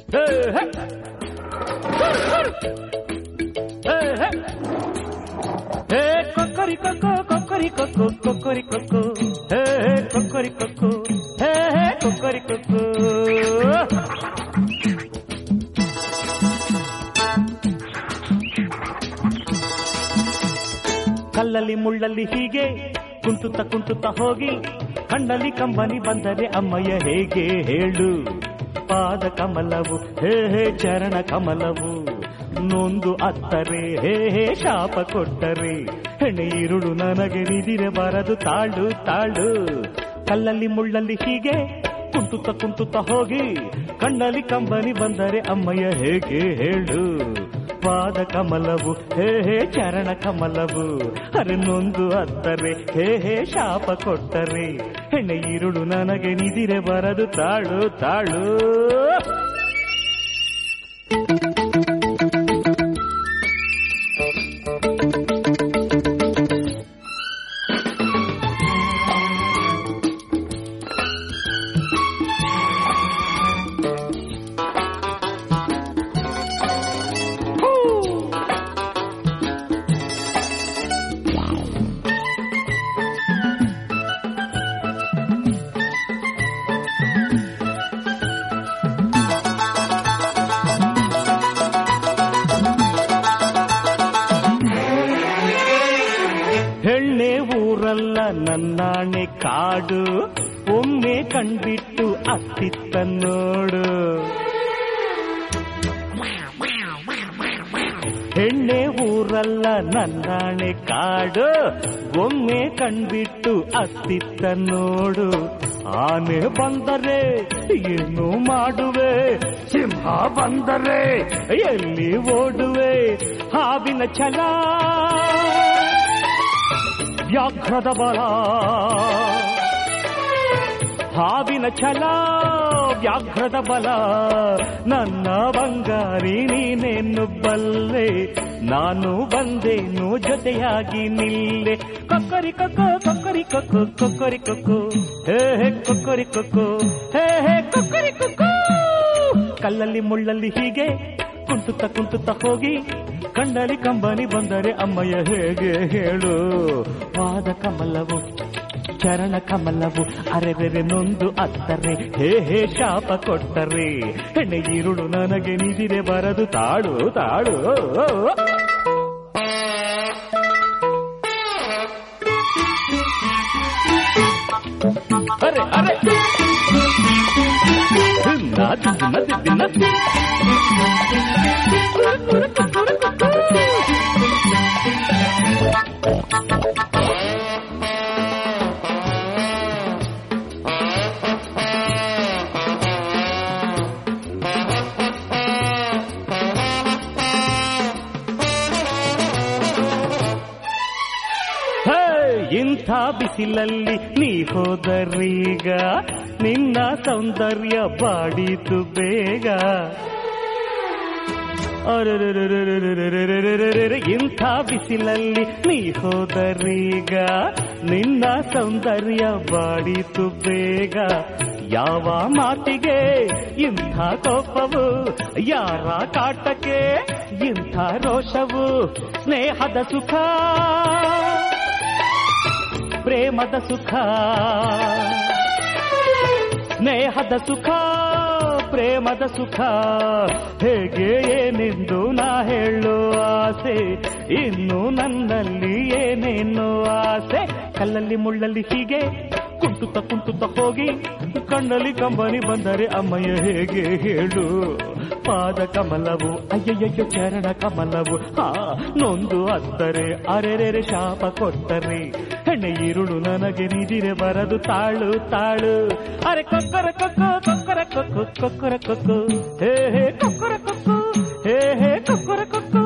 ಹೇ, ಹೇ. ಹೇ, ಹೇ. ಹೇ ಕೊಕ್ಕರಿ ಕೊಕ್ಕೋ ಕೊಕ್ಕರಿ ಕೊಕ್ಕೋ ಕೊಕ್ಕರಿ ಕೊಕ್ಕೋ ಹೇ ಹೇ ಕೊಕ್ಕರಿ ಕೊಕ್ಕೋ ಹೇ ಹೇ ಕೊಕ್ಕರಿ ಕೊಕ್ಕೋ ಕಲ್ಲಲ್ಲಿ ಮುಳ್ಳಲ್ಲಿ ಹೀಗೆ ಕುಂಟುತ್ತ ಕುಂಟುತ್ತ ಹೋಗಿ ಕಣ್ಣಲ್ಲಿ ಕಂಬನಿ ಬಂದರೆ ಅಮ್ಮಯ್ಯ ಹೇಗೆ ಹೇಳು ಪಾದ ಕಮಲವು ಹೇ ಹೇ ಚರಣ ಕಮಲವು ನೊಂದು ಅತ್ತರೆ ಹೇ ಹೇ ಶಾಪ ಕೊಟ್ಟರೆ ಹೆಣ್ಣೆ ಇರುಳು ನನಗೆ ನಿದಿರೆ ಬರದು ತಾಳು ತಾಳು ಕಲ್ಲಲ್ಲಿ ಮುಳ್ಳಲ್ಲಿ ಹೀಗೆ ಕುಂಟುತ್ತ ಕುಂಟುತ್ತ ಹೋಗಿ ಕಣ್ಣಲ್ಲಿ ಕಂಬನಿ ಬಂದರೆ ಅಮ್ಮಯ್ಯ ಹೇಗೆ ಹೇಳು ಪಾದ ಕಮಲವು ಹೇ ಹೇ ಚರಣ ಕಮಲವು ಅರೆ ನೊಂದು ಅತ್ತರೆ ಹೇ ಹೇ ಶಾಪ ಕೊಟ್ಟರೆ ಹೆಣ್ಣೆ ಇರುಳು ನನಗೆ ನಿದಿರೆ ಬರದು ತಾಳು ತಾಳು ಹೆಣ್ಣೆ ಊರಲ್ಲ ನನ್ನಾಣೆ ಕಾಡು ಒಮ್ಮೆ ಕಂಡ್ಬಿಟ್ಟು ಅತ್ತಿತ್ತ ನೋಡು ಹೆಣ್ಣೆ ಊರಲ್ಲ ನನ್ನಾಣೆ ಕಾಡು ಒಮ್ಮೆ ಕಂಡ್ಬಿಟ್ಟು ಅತ್ತಿತ್ತ ನೋಡು ಆನೆ ಬಂದರೆ ಏನು ಮಾಡುವೆ ಸಿಂಹ ಬಂದರೆ ಎಲ್ಲಿ ಓಡುವೆ ಹಾವಿನ ಛಲ ವ್ಯಾಘ್ರದ ಬಲ ಹಾವಿನ ಛಲ ವ್ಯಾಘ್ರದ ಬಲ ನನ್ನ ಬಂಗಾರಿ ನೀನೇನು ಬಲ್ಲೆ ನಾನು ಬಂದೇನು ಜೊತೆಯಾಗಿ ನಿಲ್ಲೆ ಕೊಕ್ಕರಿ ಕೊಕ್ಕೋ ಕೊಕ್ಕರಿ ಕೊಕ್ಕೋ ಕೊಕ್ಕರಿ ಕೊಕ್ಕೋ ಹೇ ಹೇ ಕೊಕ್ಕರಿ ಕೊಕ್ಕೋ ಹೇ ಹೇ ಕೊಕ್ಕರಿ ಕೊಕ್ಕೋ ಕಲ್ಲಲ್ಲಿ ಮುಳ್ಳಲ್ಲಿ ಹೀಗೆ ಕುಂಟುತ್ತ ಕುಂಟುತ್ತ ಹೋಗಿ ಕಂಡಲಿ ಕಂಬನಿ ಬಂದರೆ ಅಮ್ಮಯ್ಯ ಹೇಗೆ ಹೇಳು ಪಾದ ಕಮಲವು ಚರಣ ಕಮಲವು ಅರೆರೆರೆ ನೊಂದು ಅತ್ತರೆ ಹೇ ಹೇ ಶಾಪ ಕೊಟ್ಟರೆ ಹೆಣ್ಣೆ ಈರುಳು ನನಗೆ ನಿದಿರೆ ಬರದು ತಾಳು ತಾಳು ಅರೆ ಅರೆ ದಿನ ದಿನ ದಿನ ಹೇ, ಇಂಥ ಬಿಸಿಲಲ್ಲಿ ನೀ ಹೋದರೀಗ ನಿನ್ನ ಸೌಂದರ್ಯ ಬಾಡಿತು ಬೇಗ ಅರೆರೆರೆರೆರೆರೆರೆರೆರೆರೆರೆ, ಇಂಥ ಬಿಸಿಲಲ್ಲಿ ನೀ ಹೋದರೀಗ ನಿನ್ನ ಸೌಂದರ್ಯ ಬಾಡಿತು ಬೇಗ ಯಾವ ಮಾತಿಗೆ ಇಂಥ ಕೋಪವು ಯಾರ ಕಾಟಕ್ಕೆ ಇಂಥ ರೋಷವು ಸ್ನೇಹದ ಸುಖ ಪ್ರೇಮದ ಸುಖ ಸ್ನೇಹದ ಸುಖ ಪ್ರೇಮದ ಸುಖ ಹೇಗೆ ಏನೆಂದು ನಾ ಹೇಳೋ ಆಸೆ ಇನ್ನು ನನ್ನಲ್ಲಿ ಏನೇನು ಆಸೆ ಕಲ್ಲಲ್ಲಿ ಮುಳ್ಳಲ್ಲಿ ಹೀಗೆ ಕುಂಟುತ್ತ ಕುಂಟುತ್ತ ಹೋಗಿ ಕಣ್ಣಲ್ಲಿ ಕಂಬನಿ ಬಂದರೆ ಅಮ್ಮಯ್ಯ ಹೇಗೆ ಹೇಳು ಪಾದ ಕಮಲವು ಅಯ್ಯಯ್ಯ ಚರಣ ಕಮಲವು ಆ ನೊಂದು ಅತ್ತರೆ ಅರೆರೆರೆ ಶಾಪ ಕೊಟ್ಟರೆ ಹೆಣ್ಣೆ ಈರುಳು ನನಗೆ ನಿದಿರೆ ಬರದು ತಾಳು ತಾಳು ಅರೆ ಕೊಕ್ಕರ ಕೊಕ್ಕೋ ಕೊಕ್ಕರ ಕೊಕ್ಕು ಕೊಕ್ಕರ ಕೊಕ್ಕು ಹೇ ಹೇ ಕೊಕ್ಕರ ಕೊಕ್ಕು ಹೇ ಹೇ ಕೊಕ್ಕರ ಕೊಕ್ಕು